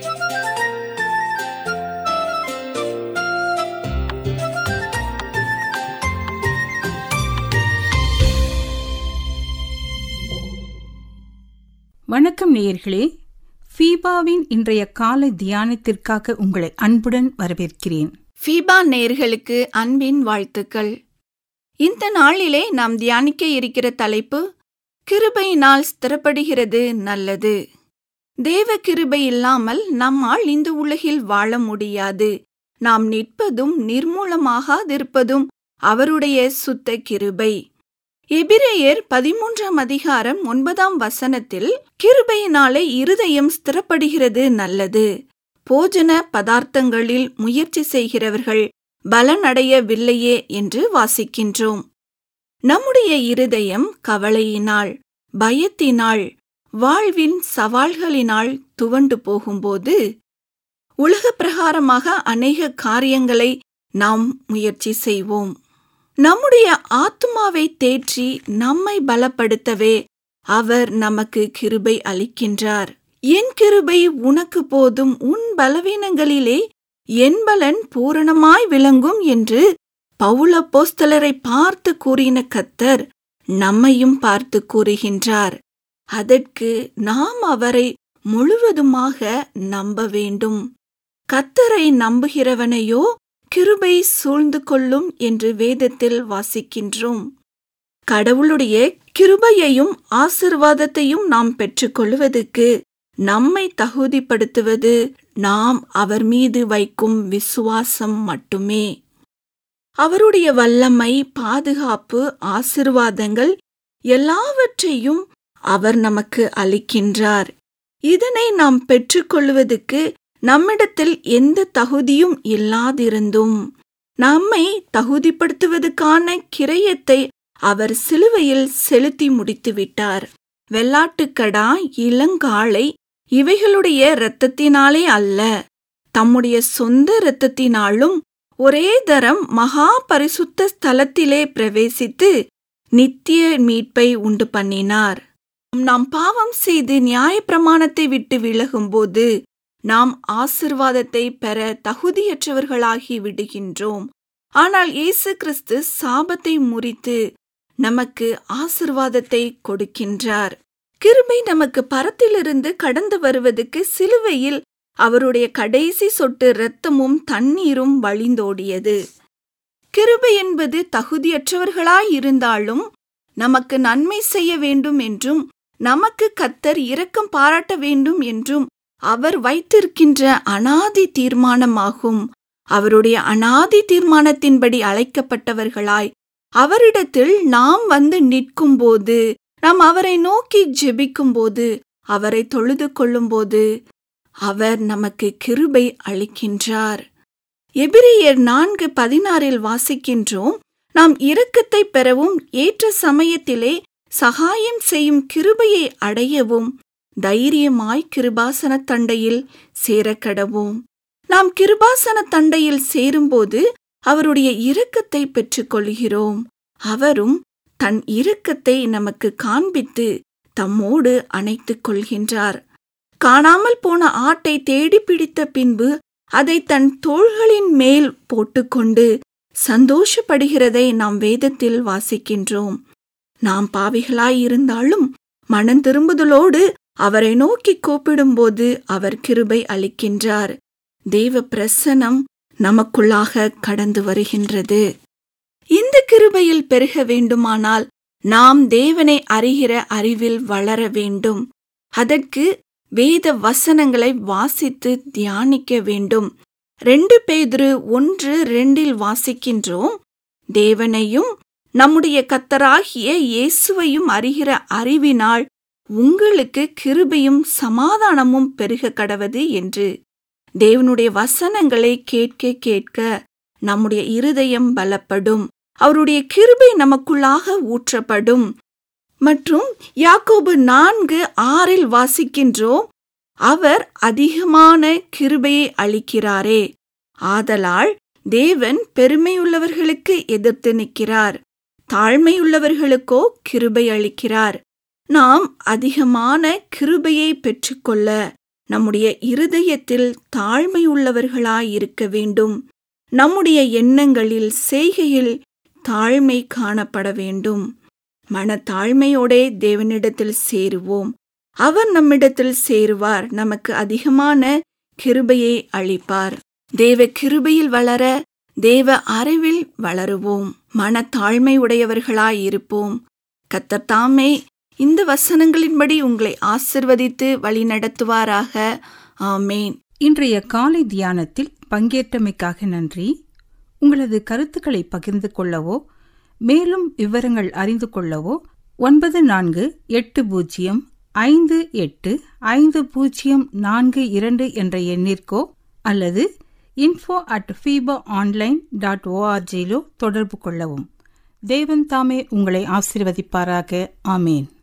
வணக்கம் நேயர்களே ஃபீபாவின் இன்றைய காலை தியானத்திற்காக உங்களை அன்புடன் வரவேற்கிறேன் ஃபீபா நேர்களுக்கு அன்பின் வாழ்த்துக்கள் இந்த நாளிலே நாம் தியானிக்க இருக்கிற தலைப்பு கிருபையினால் ஸ்திரப்படுகிறது நல்லது தேவ கிருபை இல்லாமல் நம்மால் இந்த உலகில் வாழ முடியாது நாம் நிற்பதும் நிர்மூலமாகாதிருப்பதும் அவருடைய சுத்த கிருபை எபிரேயர் பதிமூன்றாம் அதிகாரம் ஒன்பதாம் வசனத்தில் கிருபையினாலே இருதயம் ஸ்திரப்படுகிறது நல்லது போஜன பதார்த்தங்களில் முயற்சி செய்கிறவர்கள் பலனடையவில்லையே என்று வாசிக்கின்றோம் நம்முடைய இருதயம் கவலையினால் பயத்தினால் வாழ்வின் சவால்களினால் துவண்டு போகும்போது உலக பிரகாரமாக அநேக காரியங்களை நாம் முயற்சி செய்வோம் நம்முடைய ஆத்மாவை தேற்றி நம்மை பலப்படுத்தவே அவர் நமக்கு கிருபை அளிக்கின்றார் என் கிருபை உனக்கு போதும் உன் பலவீனங்களிலே என் பலன் பூரணமாய் விளங்கும் என்று பவுலப்போஸ்தலரை பார்த்து கூறின கத்தர் நம்மையும் பார்த்து கூறுகின்றார் அதற்கு நாம் அவரை முழுவதுமாக நம்ப வேண்டும் கத்தரை நம்புகிறவனையோ கிருபை சூழ்ந்து கொள்ளும் என்று வேதத்தில் வாசிக்கின்றோம் கடவுளுடைய கிருபையையும் ஆசிர்வாதத்தையும் நாம் பெற்றுக்கொள்வதற்கு நம்மை தகுதிப்படுத்துவது நாம் அவர் மீது வைக்கும் விசுவாசம் மட்டுமே அவருடைய வல்லமை பாதுகாப்பு ஆசிர்வாதங்கள் எல்லாவற்றையும் அவர் நமக்கு அளிக்கின்றார் இதனை நாம் பெற்றுக்கொள்வதற்கு நம்மிடத்தில் எந்த தகுதியும் இல்லாதிருந்தும் நம்மை தகுதிப்படுத்துவதற்கான கிரயத்தை அவர் சிலுவையில் செலுத்தி முடித்துவிட்டார் வெள்ளாட்டுக்கடா இளங்காளை இவைகளுடைய இரத்தத்தினாலே அல்ல தம்முடைய சொந்த இரத்தத்தினாலும் ஒரே தரம் மகா பரிசுத்த ஸ்தலத்திலே பிரவேசித்து நித்திய மீட்பை உண்டு பண்ணினார் நாம் பாவம் செய்து நியாயப்பிரமாணத்தை விட்டு விலகும்போது நாம் ஆசிர்வாதத்தை பெற தகுதியற்றவர்களாகி விடுகின்றோம் ஆனால் இயேசு கிறிஸ்து சாபத்தை முறித்து நமக்கு ஆசிர்வாதத்தை கொடுக்கின்றார் கிருபை நமக்கு பரத்திலிருந்து கடந்து வருவதற்கு சிலுவையில் அவருடைய கடைசி சொட்டு இரத்தமும் தண்ணீரும் வழிந்தோடியது கிருபை என்பது தகுதியற்றவர்களாயிருந்தாலும் நமக்கு நன்மை செய்ய வேண்டும் என்றும் நமக்கு கத்தர் இரக்கம் பாராட்ட வேண்டும் என்றும் அவர் வைத்திருக்கின்ற அனாதி தீர்மானமாகும் அவருடைய அனாதி தீர்மானத்தின்படி அழைக்கப்பட்டவர்களாய் அவரிடத்தில் நாம் வந்து நிற்கும்போது நாம் அவரை நோக்கி ஜெபிக்கும்போது அவரை தொழுது கொள்ளும்போது அவர் நமக்கு கிருபை அளிக்கின்றார் எபிரியர் நான்கு பதினாறில் வாசிக்கின்றோம் நாம் இரக்கத்தை பெறவும் ஏற்ற சமயத்திலே சகாயம் செய்யும் கிருபையை அடையவும் தைரியமாய் கிருபாசன தண்டையில் சேரக்கடவும் நாம் கிருபாசன தண்டையில் சேரும்போது அவருடைய இரக்கத்தை பெற்றுக்கொள்கிறோம் அவரும் தன் இரக்கத்தை நமக்கு காண்பித்து தம்மோடு அணைத்துக் கொள்கின்றார் காணாமல் போன ஆட்டை தேடி பிடித்த பின்பு அதை தன் தோள்களின் மேல் போட்டுக்கொண்டு சந்தோஷப்படுகிறதை நாம் வேதத்தில் வாசிக்கின்றோம் நாம் பாவிகளாயிருந்தாலும் மனம் திரும்புதலோடு அவரை நோக்கி கூப்பிடும்போது அவர் கிருபை அளிக்கின்றார் தேவ பிரசனம் நமக்குள்ளாக கடந்து வருகின்றது இந்த கிருபையில் பெருக வேண்டுமானால் நாம் தேவனை அறிகிற அறிவில் வளர வேண்டும் அதற்கு வேத வசனங்களை வாசித்து தியானிக்க வேண்டும் ரெண்டு பேதுரு ஒன்று ரெண்டில் வாசிக்கின்றோம் தேவனையும் நம்முடைய கத்தராகிய இயேசுவையும் அறிகிற அறிவினால் உங்களுக்கு கிருபையும் சமாதானமும் பெருக கடவது என்று தேவனுடைய வசனங்களை கேட்க கேட்க நம்முடைய இருதயம் பலப்படும் அவருடைய கிருபை நமக்குள்ளாக ஊற்றப்படும் மற்றும் யாக்கோபு நான்கு ஆறில் வாசிக்கின்றோம் அவர் அதிகமான கிருபையை அளிக்கிறாரே ஆதலால் தேவன் பெருமையுள்ளவர்களுக்கு எதிர்த்து நிற்கிறார் தாழ்மையுள்ளவர்களுக்கோ கிருபை அளிக்கிறார் நாம் அதிகமான கிருபையை பெற்றுக்கொள்ள நம்முடைய இருதயத்தில் தாழ்மையுள்ளவர்களாயிருக்க வேண்டும் நம்முடைய எண்ணங்களில் செய்கையில் தாழ்மை காணப்பட வேண்டும் மனத்தாழ்மையோடே தேவனிடத்தில் சேருவோம் அவர் நம்மிடத்தில் சேருவார் நமக்கு அதிகமான கிருபையை அளிப்பார் தேவ கிருபையில் வளர தேவ அறிவில் வளருவோம் மனத்தாழ்மை உடையவர்களாயிருப்போம் கத்தர் தாமே இந்த வசனங்களின்படி உங்களை ஆசிர்வதித்து வழிநடத்துவாராக ஆமேன் இன்றைய காலை தியானத்தில் பங்கேற்றமைக்காக நன்றி உங்களது கருத்துக்களை பகிர்ந்து கொள்ளவோ மேலும் விவரங்கள் அறிந்து கொள்ளவோ ஒன்பது நான்கு எட்டு பூஜ்ஜியம் ஐந்து எட்டு ஐந்து பூஜ்ஜியம் நான்கு இரண்டு என்ற எண்ணிற்கோ அல்லது info at FEBA online dot ஓஆர்ஜியிலோ தொடர்பு கொள்ளவும் தேவன் தாமே உங்களை ஆசீர்வதிப்பாராக ஆமேன்